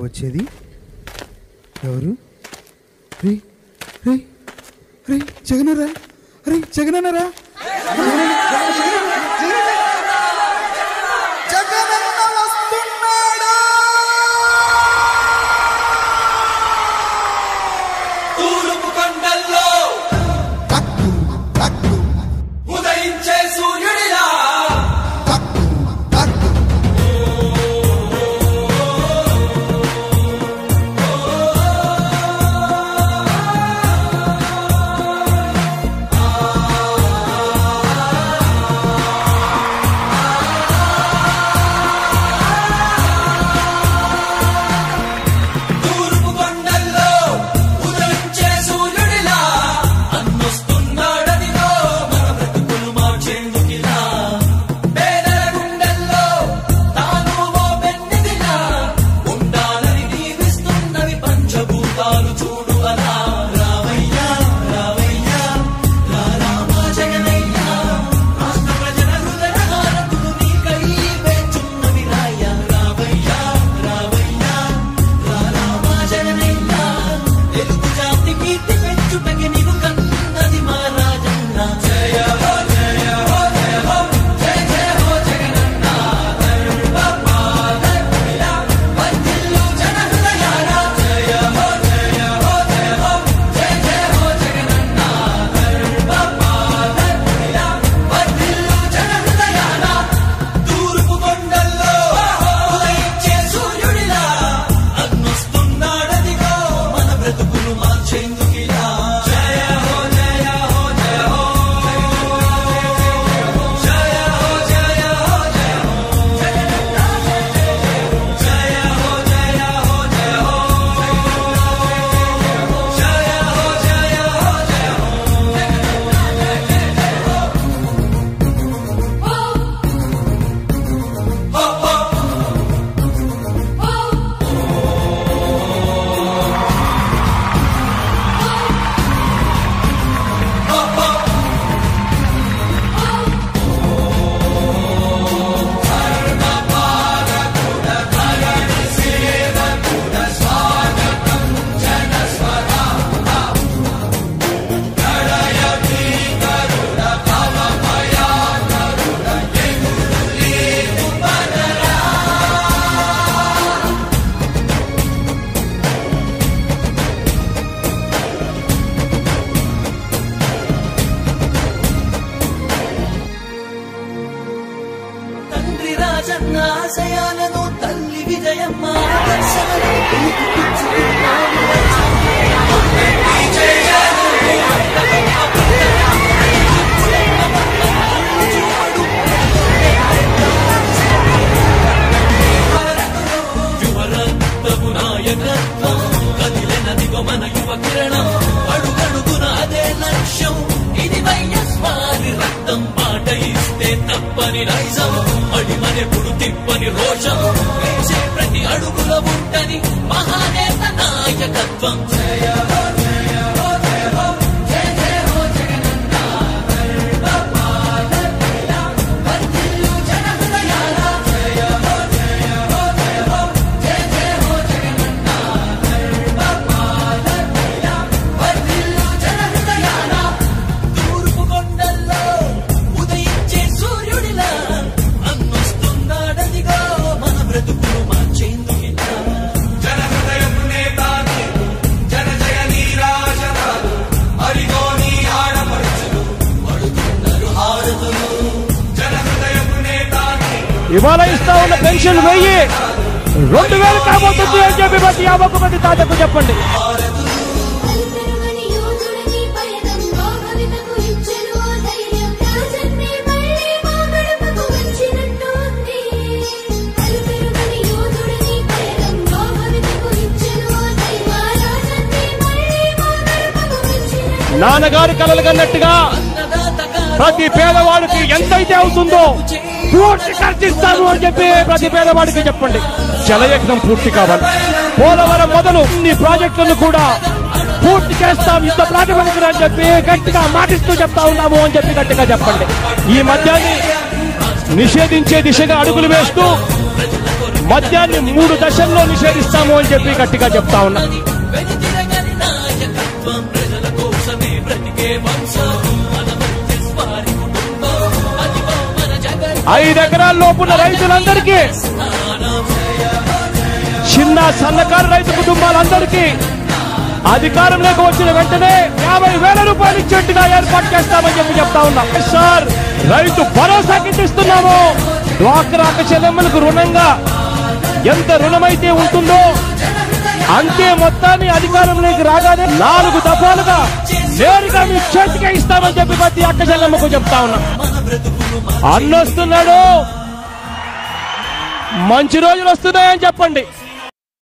వచ్చేది ఎవరు రే రే రే జగనరా రే జగనరా జగనన్న వస్తున్నాడా తూర్పు కొండల్లో టక్కు టక్కు ఉదయించే సూర్యుడిలా టక్కు టక్కు తూర్పు కొండల్లో ఉదయించే సూర్యుడిలా అన్నొస్తున్నాడదిగో మన బ్రతుకులు మార్చేందుకిలా పేదల గుండెల్లో తాను ఓ పెన్నిదిలా ఉండాలని దీవిస్తున్నవి పంచభూతాలు చూడు అలా రావయ్యా రావయ్యా రా రామా జగనయ్యా రాష్ట్ర ప్రజల హృదయ హారతులు నీకై వేచున్నవి రాయ్యా రావయ్యా రావయ్యా రా రామా జగనయ్యా తెలుగు జాతి కీర్తి పెంచుటకి నీవు కన్నది మా రాజన్న జయ హో జయ హో జయ హో జయ జయ హో జగనన్న ధర్మపా ధర్మిలా వర్ధిల్లు జన హృదయాల జయ హో జయ హో జయ హో జయ జయ హో జగనన్న ధర్మపా ధర్మిలా వర్ధిల్లు జన హృదయాల తూర్పు కొండల్లో ఉదయించే సూర్యుడిలా అన్నొస్తున్నాడదిగో మన బ్రతుకులు మార్చేందుకిలా జయ హో జయ హో జయ హో జయ హో జయ హో జయ హో జయ హో జయ హో జయ హో జయ హో జయ హో జయ హో హో హో తండ్రి రాజన్న ఆశయాలను తల్లి విజయమ్మ ఆదర్శాలను పిలుపునిచ్చుకున్నాడు యువరత్నపు నాయకత్వం కదిలినదిగో మన యువ కిరణం అడుగడుగున అదే లక్ష్యం ఇది వైఎస్వారి రక్తం మాట ఇస్తే తప్పని నైజం అడిమనెప్పుడు తిప్పని రోషం వేసే ప్రతి అడుగుల ఉంటని మహానేత నాయకత్వం జయ హో జయ హో జయ హో జయ జయ హో జగనన్న ధర్మపా ధర్మిలా వర్ధిల్లు జన హృదయాల జయ హో జయ హో జయ హో జయ జయ హో జగనన్న ధర్మపా ధర్మిలా వర్ధిల్లు జన హృదయాల తూర్పు కొండల్లో ఉదయించే సూర్యుడిలా అన్నొస్తున్నాడదిగో మన బ్రతుకులు మార్చేందుకిలా జన హృదయపు నేత నీవు, జన జయ నీరాజనాలు అరిగో నీ ఆడపడుచులు పడుతున్నారు హారతులు జన హృదయపు నేత నీవు, ఇవాళ ఇస్తా ఉన్న పెన్షన్ వెయ్యి రెండు వేలు కాబోతుంది అని చెప్పి ప్రతి యాభై మంది తాతకు చెప్పండి అలుపెరుగని యోధుడని పయనంలో భవితకు ఇచ్చెను ఓ ధైర్యం. రాజన్నే మళ్ళీ మా గడపకు వచ్చినట్టు ఉంది. అలుపెరుగని యోధుడని పయనంలో భవితకు ఇచ్చెను ఓ ధైర్యం. మా రాజన్నే మళ్ళీ మా గడపకు వచ్చినట్టు నాన్నగారు కలలు కన్నట్టుగా ప్రతి పేదవాడికి ఎంతైతే అవుతుందో పూర్తి ఖర్చిస్తాను అని చెప్పి ప్రతి పేదవాడికి చెప్పండి జలయజ్ఞం పూర్తి కావాలి పోలవరం మొదలు ఇన్ని ప్రాజెక్టులను కూడా పూర్తి చేస్తాం యుద్ధ ప్రాతిపదికన అని చెప్పి గట్టిగా మాటిస్తూ చెప్తా ఉన్నాము అని చెప్పి గట్టిగా చెప్పండి ఈ మద్యాన్ని నిషేధించే దిశగా అడుగులు వేస్తూ మద్యాన్ని మూడు దశల్లో నిషేధిస్తాము అని చెప్పి గట్టిగా చెప్తా ఉన్నా వెనుతిరగని నాయకత్వం ప్రజల కోసమే బ్రతికే వంశం మన మధ్య వారి కుటుంబం అదిగో మన జగన్ ఐదు ఎకరాల లోపున్న రైతులందరికీ చిన్న సన్నకారు రైతు కుటుంబాలందరికీ అధికారంలోకి వచ్చిన వెంటనే యాభై వేల రూపాయలు ఇచ్చేట్టుగా ఏర్పాటు చేస్తామని చెప్పి చెప్తా ఉన్నాం సార్ రైతు భరోసా కిందిస్తున్నాము డ్వాక్రా చెల్లెమ్మలకు రుణంగా ఎంత రుణమైతే ఉంటుందో అంతే మొత్తాన్ని అధికారంలోకి రాగానే నాలుగు దఫాలుగా నేరుగా మీ చేతికే ఇస్తామని చెప్పి ప్రతి అక్క చెల్లెమ్మకు చెప్తా ఉన్నాం అన్నొస్తున్నాడు మంచి రోజులు వస్తున్నాయని చెప్పండి